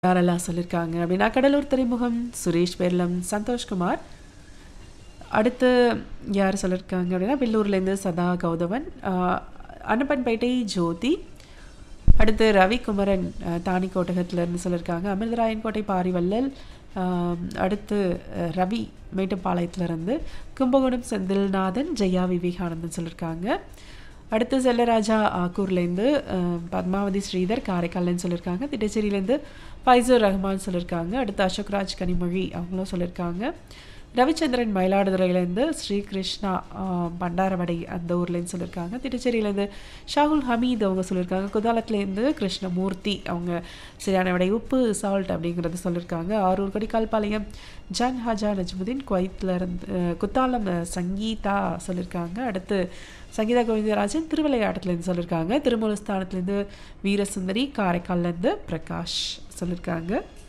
யாரெல்லாம் சொல்லியிருக்காங்க அப்படின்னா கடலூர் துறைமுகம் சுரேஷ் பேர்லம் சந்தோஷ்குமார் அடுத்து யார் சொல்லியிருக்காங்க அப்படின்னா பில்லூர்லேருந்து சதா கௌதமன் ஆஹ் அன்னப்பன்பேட்டை ஜோதி அடுத்து ரவிக்குமரன் ஆஹ் தாணிக்கோட்டகத்திலேருந்து சொல்லியிருக்காங்க அமிர்தராயன்கோட்டை பாரிவள்ளல் ஆஹ் அடுத்து அஹ் ரவி மேட்டுப்பாளையத்துலேருந்து கும்பகோணம் செந்தில்நாதன் ஜெயா விவேகானந்தன் சொல்லியிருக்காங்க அடுத்து செல்லராஜா ஆக்கூர்லேருந்து அஹ், பத்மாவதி ஸ்ரீதர் காரைக்கால்லேருந்து சொல்லியிருக்காங்க திட்டச்சேரியிலேருந்து ஃபைசூர் ரஹ்மான் சொல்லியிருக்காங்க அடுத்து அசோக்ராஜ் கனிமொழி அவங்களும் சொல்லியிருக்காங்க ரவிச்சந்திரன் மயிலாடுதுறையிலேருந்து ஸ்ரீகிருஷ்ணா ஆஹ், பண்டாரவடை அந்த ஊர்லேருந்து சொல்லியிருக்காங்க திட்டச்சேரியிலேருந்து ஷாகுல் ஹமீத் அவங்க சொல்லியிருக்காங்க குதாலத்துலேருந்து கிருஷ்ணமூர்த்தி அவங்க சரியான விடை உப்பு சால்ட் அப்படிங்கிறது சொல்லியிருக்காங்க ஆரூர் கொடிக்கால்பாளையம் ஜான் ஹாஜா நஜ்முதீன் குவைத்தில் இருந்து அஹ், குத்தாலம் அஹ், சங்கீதா சொல்லியிருக்காங்க அடுத்து சங்கீதா கோவிந்தராஜன் திருவிளையாடத்துலேருந்து சொல்லியிருக்காங்க திருமூலஸ்தானத்துலேருந்து வீரசுந்தரி காரைக்கால்லேருந்து பிரகாஷ் சொல்லியிருக்காங்க